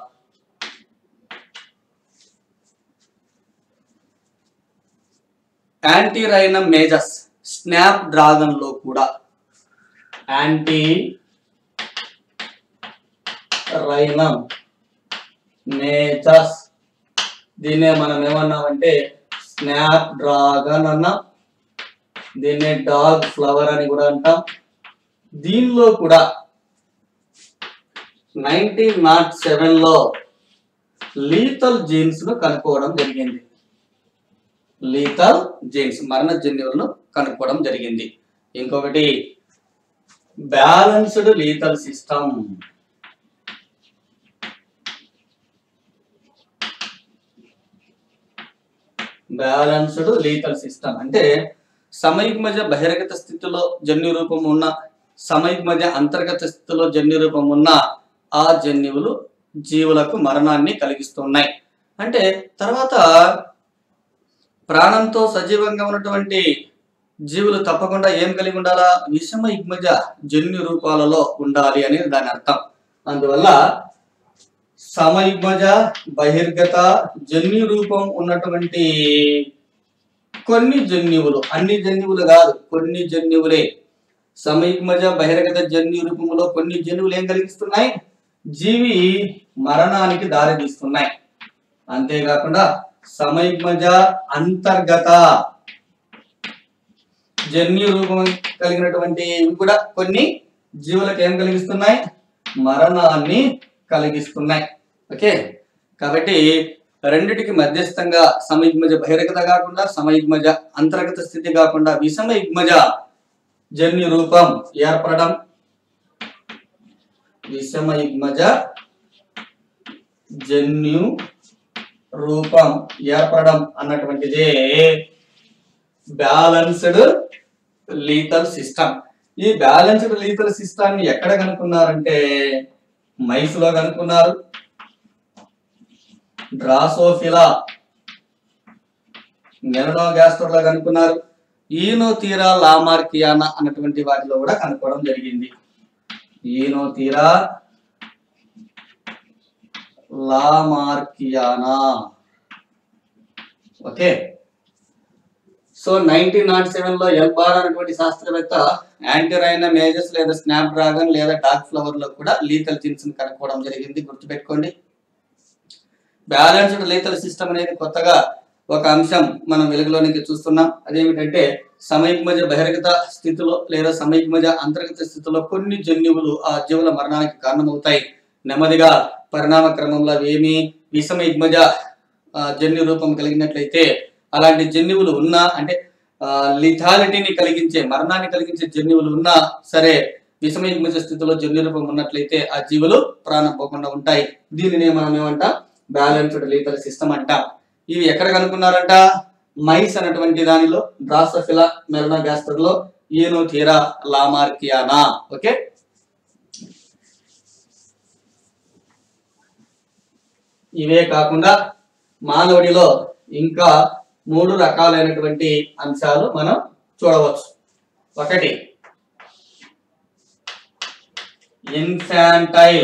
antirrhinum majus snapdragon లో కూడా యాంటీ రైనమ్ మేజస్ దీన్నే మనం ఏమన్నామంటే స్నాప్ డ్రాగన్ అన్నాం దీన్నే డాగ్ ఫ్లవర్ అని కూడా అంటాం దీనిలో కూడా నైన్టీన్ నాట్ సెవెన్ లో లీతల్ జీన్స్ ను కనుక్కోవడం జరిగింది లీతల్ జీన్స్ మరణ జన్యువులను కనుక్కోవడం జరిగింది ఇంకొకటి balanced lethal system balanced lethal system అంటే సమయుగ్మజ బహిర్గత స్థితిలో జన్యు రూపం ఉన్న సమయుగ్మజ అంతర్గత స్థితిలో జన్యు రూపం ఉన్న ఆ జన్యువులు జీవులకు మరణాన్ని కలిగిస్తున్నాయి అంటే తర్వాత ప్రాణంతో సజీవంగా ఉన్నటువంటి జీవులు తప్పకుండా ఏం కలిగి ఉండాలా విషమ యుగ్మజ జన్యు రూపాలలో ఉండాలి అనేది దాని అర్థం అందువల్ల సమయుగ్మజ బహిర్గత జన్యు రూపం ఉన్నటువంటి కొన్ని జన్యువులు అన్ని జన్యువులు కాదు కొన్ని జన్యువులే సమయుగ్మజ బహిర్గత జన్యు రూపంలో కొన్ని జన్యువులు ఏం కలిగిస్తున్నాయి జీవి మరణానికి దారితీస్తున్నాయి అంతేకాకుండా సమయుగ్మజ అంతర్గత జన్యు రూపం కలిగినటువంటి ఇవి కూడా కొన్ని జీవులకు ఏం కలిగిస్తున్నాయి మరణాన్ని కలిగిస్తున్నాయి ఓకే కాబట్టి రెండిటికి మధ్యస్థంగా సమయుగ్మజ బహిర్గత కాకుండా సమయుగ్మజ అంతర్గత స్థితి కాకుండా విషమయుగ్మజ జన్యు రూపం ఏర్పడడం విషమయుగ్మజ జన్యు రూపం ఏర్పడడం అన్నటువంటిదే బ్యాలన్స్డ్ లీతల్ సిస్టమ్ ఈ బ్యాలెన్స్డ్ లీతల్ సిస్టమ్ ని ఎక్కడ కనుక్కున్నారంటే మైస్ లో కనుక్కున్నారు డ్రాసోఫిలా మెలనోగాస్టర్ లో కనుక్కున్నారు ఈనోతీరా లామార్కియానా అన్నటువంటి వాటిలో కూడా కనుక్కోవడం జరిగింది Oenothera lamarckiana okay so nineteen nought seven లో ఎల్బార్ అనేటువంటి శాస్త్రవేత్త యాంటీరైనా మేజర్స్ లేదా స్నాప్ డ్రాగన్ లేదా డార్క్ ఫ్లవర్ లో కూడా లీతల్ జీన్స్ కనుక్కోవడం జరిగింది గుర్తుపెట్టుకోండి బ్యాలెన్స్డ్ లీతల్ సిస్టమ్ అనేది కొత్తగా ఒక అంశం మనం వెలుగులోనికి చూస్తున్నాం అదేమిటంటే సమయుగ్మజ బహిర్గత స్థితిలో లేదా సమయుగ్మజ అంతర్గత స్థితిలో కొన్ని జన్యువులు ఆ జీవుల మరణానికి కారణమవుతాయి నెమ్మదిగా పరిణామ క్రమంలో అవి ఏమి విషమయుగ్మజ ఆ, జన్యు రూపం కలిగినట్లయితే అలాంటి జన్యువులు ఉన్నా అంటే లిథాలిటీని కలిగించే మరణాన్ని కలిగించే జన్యువులు ఉన్నా సరే విషమయుగ్మజ స్థితిలో జన్యు రూపం ఉన్నట్లయితే ఆ జీవులు ప్రాణం పోకుండా ఉంటాయి దీనినే మనం ఏమంటాం బ్యాలెన్స్డ్ లీతల్ సిస్టమ్ అంటాం ఇవి ఎక్కడ కనుక్కున్నారంట మైస్ అనేటువంటి దానిలో డ్రాసఫిలా మెలనోగాస్టర్ లో ఈనో తీరా లామార్కియానా ఓకే ఇవే కాకుండా మానవుడిలో ఇంకా మూడు రకాలైనటువంటి అంశాలు మనం చూడవచ్చు ఒకటి ఇన్ఫాంటైల్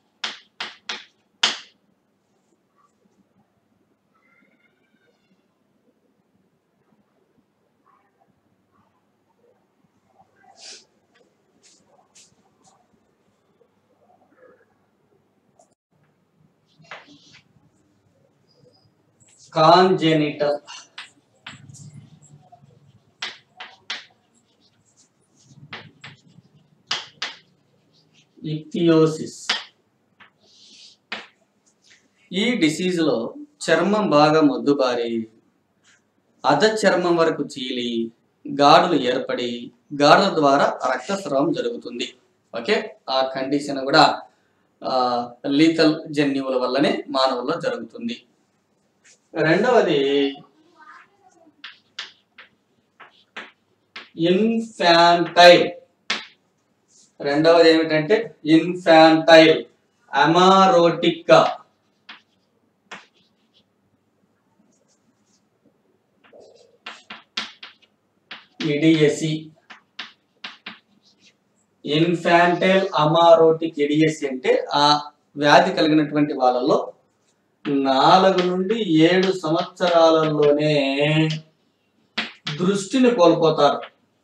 కాంజెనిటల్ ఇక్తియోసిస్ ఈ డిసీజ్ లో చర్మం బాగా మొద్దుబారి అధ చర్మం వరకు చీలి గాడులు ఏర్పడి గాడుల ద్వారా రక్తస్రావం జరుగుతుంది ఓకే ఆ కండిషన్ కూడా లీతల్ జన్యువుల వల్లనే మానవుల్లో జరుగుతుంది రెండవది ఇన్ఫాంటైల్ రెండవది ఏమిటంటే ఇన్ఫాంటైల్ అమారోటిక్ ఇడియసి ఇన్ఫాంటైల్ అమారోటిక్ ఇడియసి అంటే ఆ వ్యాధి కలిగినటువంటి వాళ్ళలో నాలుగు నుండి ఏడు సంవత్సరాలలోనే దృష్టిని కోల్పోతారు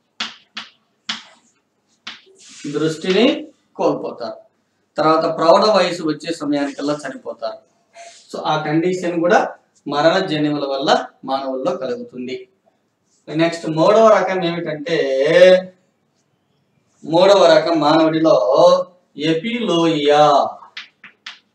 దృష్టిని కోల్పోతారు తర్వాత ప్రౌఢ వయసు వచ్చే సమయానికల్లా చనిపోతారు సో ఆ కండిషన్ కూడా మరణ జన్యువుల వల్ల మానవుల్లో కలుగుతుంది నెక్స్ట్ మూడవ రకం ఏమిటంటే మూడవ రకం మానవుడిలో ఎపిలోయియా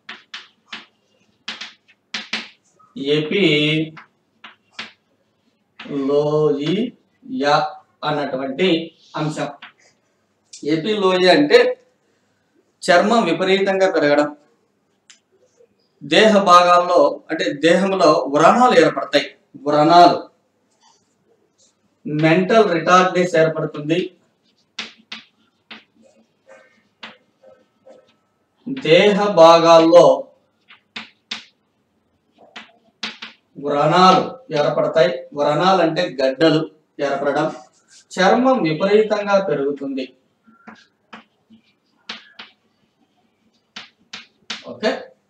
ఎపి లోయ అన్నటువంటి అంశం ఏపీ లోయ అంటే చర్మం విపరీతంగా పెరగడం దేహ భాగాల్లో అంటే దేహంలో వ్రణాలు ఏర్పడతాయి వ్రణాలు మెంటల్ రిటార్డ్నెస్ ఏర్పడుతుంది దేహ భాగాల్లో వ్రణాలు ఏర్పడతాయి వ్రణాలు అంటే గడ్డలు ఏర్పడడం చర్మం విపరీతంగా పెరుగుతుంది ఓకే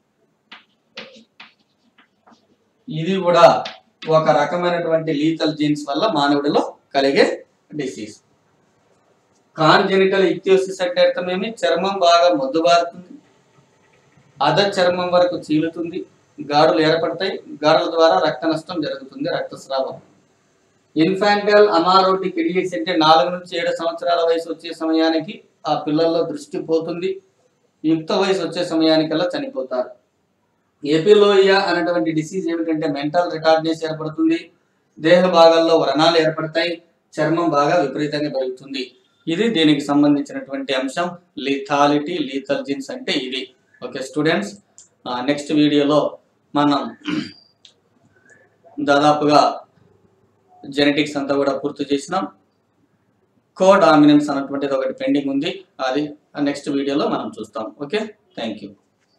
ఇది కూడా ఒక రకమైనటువంటి లీతల్ జీన్స్ వల్ల మానవుడిలో కలిగే డిసీజ్ కాన్జెనిటల్ ఇక్తియోసిస్ అంటే అర్థమేమి చర్మం బాగా మొద్దుబారుతుంది అధ చర్మం వరకు చీలుతుంది గాడులు ఏర్పడతాయి గాడుల ద్వారా రక్త నష్టం జరుగుతుంది రక్తస్రావం ఇన్ఫాంటల్ అనారోటిక్ ఇడియట్స్ అంటే నాలుగు నుంచి ఏడు సంవత్సరాల వయసు వచ్చే సమయానికి ఆ పిల్లల్లో దృష్టి పోతుంది యుక్త వయసు వచ్చే సమయానికల్లా చనిపోతారు ఏపీలోయ అనేటువంటి డిసీజ్ ఏమిటంటే మెంటల్ రిటార్డ్నెస్ ఏర్పడుతుంది దేహ భాగాల్లో వ్రణాలు ఏర్పడతాయి చర్మం బాగా విపరీతంగా పెరుగుతుంది ఇది దీనికి సంబంధించినటువంటి అంశం లిథాలిటీ లీథల్ జిన్స్ అంటే ఇది ఓకే స్టూడెంట్స్ నెక్స్ట్ వీడియోలో మనం దాదాపుగా జెనెటిక్స్ అంతా కూడా పూర్తి చేసినాం కో డామినెన్స్ అన్నటువంటిది ఒకటి పెండింగ్ ఉంది అది నెక్స్ట్ వీడియోలో మనం చూస్తాం okay thank you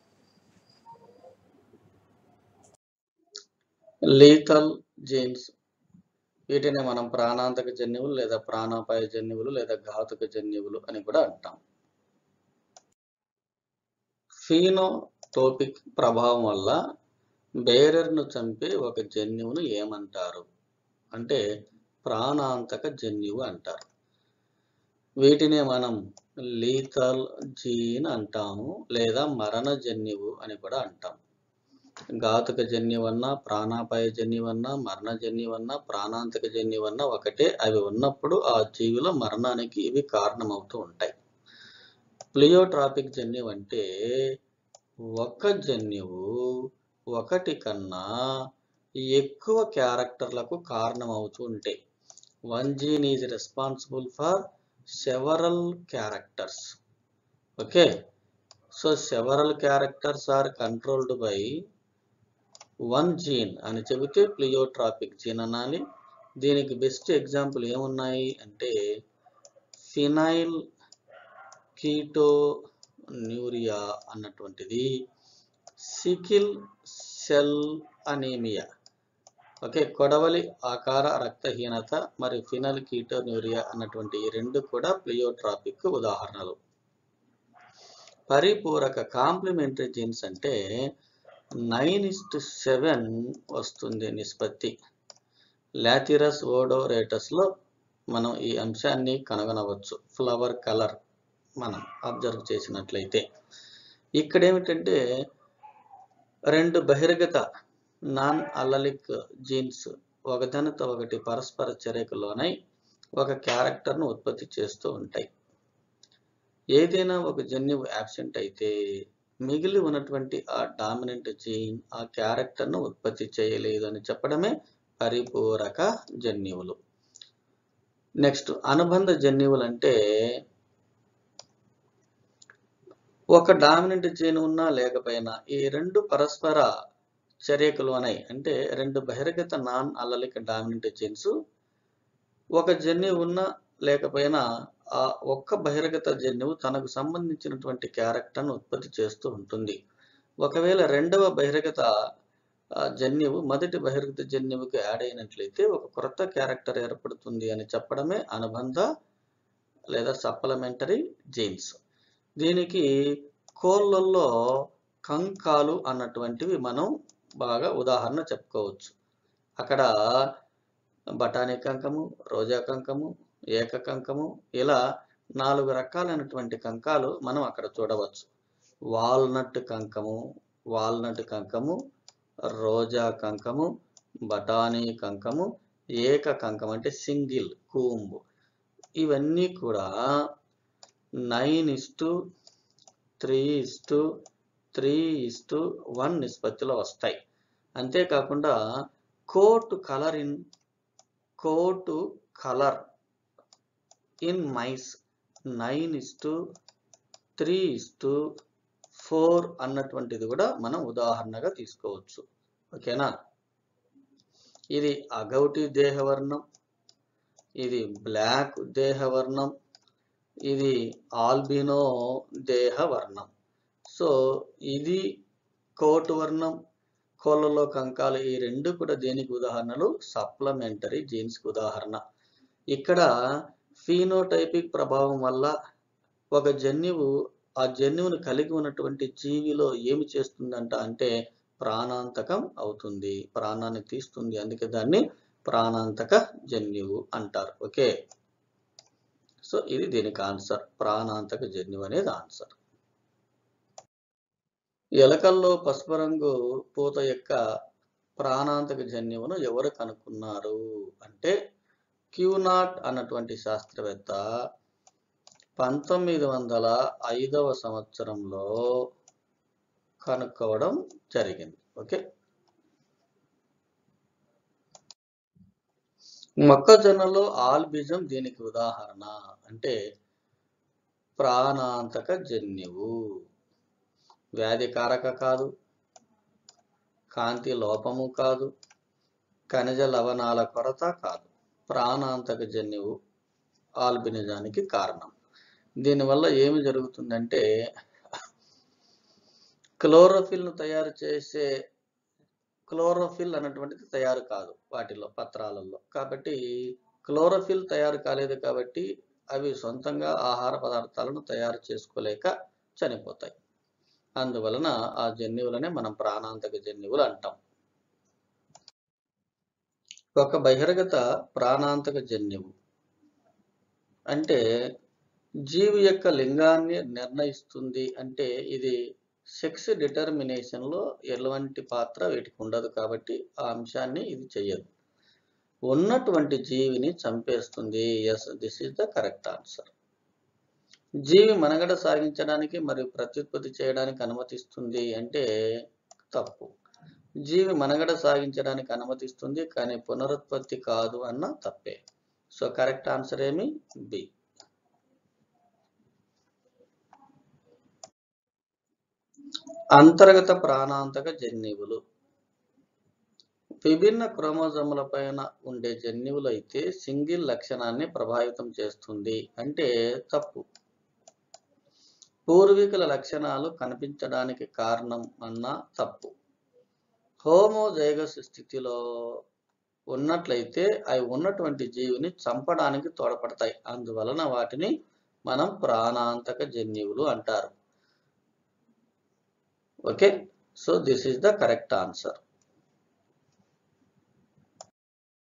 lethal genes వీటిని మనం ప్రాణాంతక జన్యువులు లేదా ప్రాణాపాయ జన్యువులు లేదా ఘాతుక జన్యువులు అని కూడా అంటాం ఫీనోటోపిక్ ప్రభావం వల్ల బేరర్ను చంపే ఒక జన్యువును ఏమంటారు అంటే ప్రాణాంతక జన్యువు అంటారు వీటినే మనం లీథల్ జీన్ అంటాము లేదా మరణ జన్యువు అని కూడా అంటాం ఘాతుక జన్యువన్నా ప్రాణాపాయ జన్యువన్నా మరణ జన్యువన్నా ప్రాణాంతక జన్యువన్నా ఒకటే అవి ఉన్నప్పుడు ఆ జీవుల మరణానికి ఇవి కారణమవుతూ ఉంటాయి ప్లియోట్రాపిక్ జన్యువు అంటే ఒక జన్యువు ఒకటి కన్నా ఎక్కువ క్యారెక్టర్లకు కారణమవుతూ ఉంటాయి one gene is responsible for several characters okay so several characters are controlled by one gene అని చెబితే ప్లియోట్రాపిక్ జీన్ అనాలి దీనికి బెస్ట్ ఎగ్జాంపుల్ ఏమున్నాయి అంటే ఫినైల్ కీటో న్యూరియా అన్నటువంటిది సికిల్ సెల్ అనీమియా ఓకే కొడవలి ఆకార రక్తహీనత మరియు ఫినల్ కీటోన్యూరియా అన్నటువంటి ఈ రెండు కూడా ప్లియోట్రాపిక్ ఉదాహరణలు పరిపూరక కాంప్లిమెంటరీ జీన్స్ అంటే నైన్ ఇస్ట్ సెవెన్ వస్తుంది నిష్పత్తి లాథిరస్ ఓడోరేటస్లో మనం ఈ అంశాన్ని కనుగొనవచ్చు ఫ్లవర్ కలర్ మనం అబ్జర్వ్ చేసినట్లయితే ఇక్కడ ఏమిటంటే రెండు బహిర్గత నాన్ అల్లలిక్ జీన్స్ ఒకదానితో ఒకటి పరస్పర చర్యకు లోనై ఒక క్యారెక్టర్ను ఉత్పత్తి చేస్తూ ఉంటాయి ఏదైనా ఒక జన్యువు యాబ్సెంట్ అయితే మిగిలి ఉన్నటువంటి ఆ డామినెంట్ జీన్ ఆ క్యారెక్టర్ను ఉత్పత్తి చేయలేదు అని చెప్పడమే పరిపూరక జన్యువులు నెక్స్ట్ అనుబంధ జన్యువులు అంటే ఒక డామినెంట్ జీన్ ఉన్నా లేకపోయినా ఈ రెండు పరస్పర చర్యకు లోనై అంటే రెండు బహిర్గత నాన్ అల్లలిక డామినెంట్ జీన్స్ ఒక జన్యువు ఉన్నా లేకపోయినా ఆ ఒక్క బహిర్గత జన్యువు తనకు సంబంధించినటువంటి క్యారెక్టర్ను ఉత్పత్తి చేస్తూ ఉంటుంది ఒకవేళ రెండవ బహిర్గత ఆ, జన్యువు మొదటి బహిర్గత జన్యువుకి యాడ్ అయినట్లయితే ఒక క్రొత్త క్యారెక్టర్ ఏర్పడుతుంది అని చెప్పడమే అనుబంధ లేదా సప్లిమెంటరీ జీన్స్ దీనికి కోళ్ళల్లో కంకాలు అన్నటువంటివి మనం బాగా ఉదాహరణ చెప్పుకోవచ్చు అక్కడ బఠానీ కంకము రోజా కంకము ఏక కంకము ఇలా నాలుగు రకాలైనటువంటి కంకాలు మనం అక్కడ చూడవచ్చు వాల్నట్ కంకము వాల్నట్ కంకము రోజా కంకము బఠానీ కంకము ఏక కంకం అంటే సింగిల్ కూంబు ఇవన్నీ కూడా nine is to three is to three is to one నిష్పత్తిలో వస్తాయి అంతేకాకుండా coat colour in coat colour in mice nine is to three is to four అన్నటువంటిది కూడా మనం ఉదాహరణగా తీసుకోవచ్చు ఓకేనా ఇది అగౌటి దేహవర్ణం ఇది బ్లాక్ దేహవర్ణం ఇది ఆల్బినో దేహవర్ణం సో ఇది కోటు వర్ణం కోళ్ళలో కంకాలు ఈ రెండు కూడా దేనికి ఉదాహరణలు సప్లమెంటరీ జీన్స్కి ఉదాహరణ ఇక్కడ ఫీనోటైపిక్ ప్రభావం వల్ల ఒక జన్యువు ఆ జన్యువును కలిగి ఉన్నటువంటి జీవిలో ఏమి చేస్తుందంట అంటే ప్రాణాంతకం అవుతుంది ప్రాణాన్ని తీస్తుంది అందుకే దాన్ని ప్రాణాంతక జన్యువు అంటారు ఓకే సో ఇది దీనికి ఆన్సర్ ప్రాణాంతక జన్యువు అనేది ఆన్సర్ ఎలకల్లో పసుపు రంగు పూత యొక్క ప్రాణాంతక జన్యువును ఎవరు కనుక్కున్నారు అంటే క్యూనాట్ అన్నటువంటి శాస్త్రవేత్త పంతొమ్మిది వందల ఐదవ సంవత్సరంలో కనుక్కోవడం జరిగింది ఓకే మొక్కజొన్నలో ఆల్బిజం దీనికి ఉదాహరణ అంటే ప్రాణాంతక జన్యువు వ్యాధికారక కాదు కాంతి లోపము కాదు ఖనిజ లవణాల కొరత కాదు ప్రాణాంతక జన్యువు ఆల్బినిజానికి కారణం దీనివల్ల ఏమి జరుగుతుందంటే క్లోరోఫిల్ను తయారు చేసే క్లోరోఫిల్ అన్నటువంటిది తయారు కాదు వాటిలో పత్రాలలో కాబట్టి క్లోరోఫిల్ తయారు కాలేదు కాబట్టి అవి సొంతంగా ఆహార పదార్థాలను తయారు చేసుకోలేక చనిపోతాయి అందువలన ఆ జన్యువులనే మనం ప్రాణాంతక జన్యువులు అంటాం ఒక బహిర్గత ప్రాణాంతక జన్యువు అంటే జీవి యొక్క లింగాన్ని నిర్ణయిస్తుంది అంటే ఇది సెక్స్ డిటర్మినేషన్లో ఎలాంటి పాత్ర వీటికి ఉండదు కాబట్టి ఆ అంశాన్ని ఇది చెయ్యదు ఉన్నటువంటి జీవిని చంపేస్తుంది yes this is the correct answer జీవి మనగడ సాగించడానికి మరియు ప్రత్యుత్పత్తి చేయడానికి అనుమతిస్తుంది అంటే తప్పు జీవి మనగడ సాగించడానికి అనుమతిస్తుంది కానీ పునరుత్పత్తి కాదు అన్న తప్పే సో కరెక్ట్ ఆన్సర్ ఏమి బి అంతర్గత ప్రాణాంతక జన్యువులు విభిన్న క్రోమోజోముల పైన ఉండే జన్యువులు అయితే సింగిల్ లక్షణాన్ని ప్రభావితం చేస్తుంది అంటే తప్పు పూర్వీకుల లక్షణాలు కనిపించడానికి కారణం అన్న తప్పు హోమోజైగస్ స్థితిలో ఉన్నట్లయితే అవి ఉన్నటువంటి జీవిని చంపడానికి తోడ్పడతాయి అందువలన వాటిని మనం ప్రాణాంతక జన్యువులు అంటారు okay so this is the correct answer